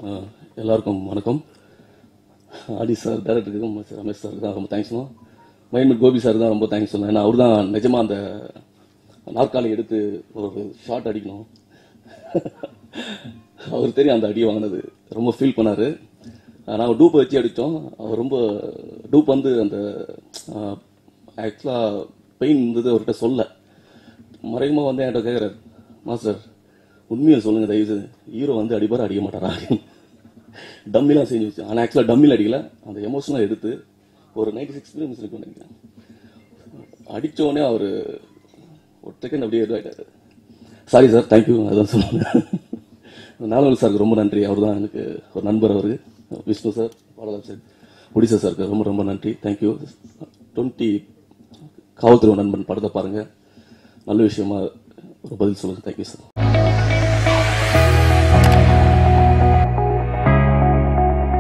அஹ், எல்லாருக்கும் வணக்கம் ஆடி சார் டேரக்டருக்கு ரமேஷ் சார் தான் ரொம்ப தேங்க்ஸ்ணும் மைன்மெட் கோபி சார் தான் ரொம்ப தேங்க்ஸ் சொன்னேன் ஏன்னா அவர் தான் நிஜமா அந்த நாற்காலி எடுத்து ஒரு ஷாட் அடிக்கணும் அவர் தெரியும் அந்த அடி வாங்கினது ரொம்ப ஃபீல் பண்ணாரு நாங்கள் டூப் வச்சு அடித்தோம் அவர் ரொம்ப டூப் வந்து அந்த ஆக்சுவலாக பெயின் இருந்தது அவர்கிட்ட சொல்ல மறைமுகமாக வந்து என்கிட்ட கேட்குறாரு மாஸ்டர் உண்மையை சொல்லுங்க தயவு ஹீரோ வந்து அடிப்பார் அடிக்க மாட்டாரா டம்மிலாம் செஞ்சு வச்சு ஆனால் ஆக்சுவலாக டம்மில் அடிக்கல அந்த எமோஷனலாக எடுத்து ஒரு நைன்டி சிக்ஸ் ஃபிலிம்ஸ் இருக்கு நினைக்கிறேன் அடிச்ச உடனே அவர் ஒரு செகண்ட் அப்படியே இதாகிட்டாரு சாரி சார் தேங்க்யூ அதான் சொல்லுங்க நாலு சாருக்கு ரொம்ப நன்றி அவர் தான் எனக்கு ஒரு நண்பர் அவரு விஷ்ணு சார் பாலராஜ் சார் ஒடிசா சாருக்கு ரொம்ப ரொம்ப நன்றி தேங்க்யூ டுவெண்ட்டி காவல்துறை நண்பன் படத்தை பாருங்க நல்ல விஷயமா ஒரு பதில் சொல்லுங்க தேங்க்யூ சார்